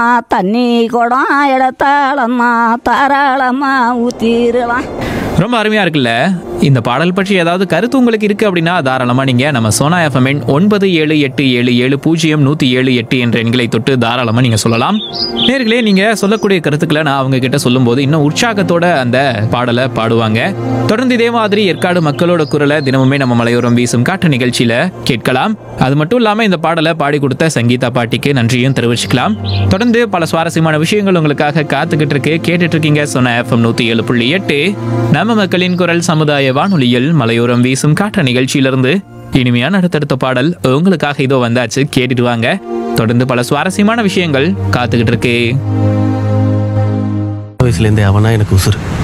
தண்ணி குடம் இடத்தாளம்மா தாராளமா ஊத்திரலாம் ரொம்ப அருமையா இருக்குல்ல இந்த பாடல் பற்றி ஏதாவது கருத்து உங்களுக்கு இருக்கு அப்படின்னா தாராளமா நீங்க நம்ம சோனா எஃப்எம் எண் ஒன்பது ஏழு எட்டு ஏழு ஏழு பூஜ்ஜியம் நூத்தி ஏழு எட்டு என்ற எண்களை தொட்டு தாராளமா நீங்க சொல்லலாம் நேர்களே நீங்க சொல்லக்கூடிய கருத்துக்களை நான் அவங்க கிட்ட சொல்லும்போது இன்னும் உற்சாகத்தோட அந்த பாடலை பாடுவாங்க தொடர்ந்து இதே மாதிரி ஏற்காடு மக்களோட குரலை தினமுமே நம்ம மலையோரம் வீசும் காட்டு நிகழ்ச்சியில கேட்கலாம் அது மட்டும் இல்லாம இந்த பாடலை பாடி கொடுத்த சங்கீதா பாட்டிக்கு நன்றியும் தெரிவிச்சுக்கலாம் தொடர்ந்து பல சுவாரஸ்யமான விஷயங்கள் உங்களுக்காக காத்துக்கிட்டு இருக்கு கேட்டுட்டு இருக்கீங்க சொன்ன எஃப்எம் நூத்தி ஏழு புள்ளி எட்டு நம்ம மக்களின் குரல் சமுதாய வானொலியில் மலையோரம் வீசும் காற்று நிகழ்ச்சியிலிருந்து இனிமையான அடுத்தடுத்த பாடல் உங்களுக்காக இதோ வந்தாச்சு கேட்டுட்டு வாங்க தொடர்ந்து பல சுவாரஸ்யமான விஷயங்கள் காத்துக்கிட்டு இருக்கு வயசுலேருந்தே அவனா எனக்கு உசுறு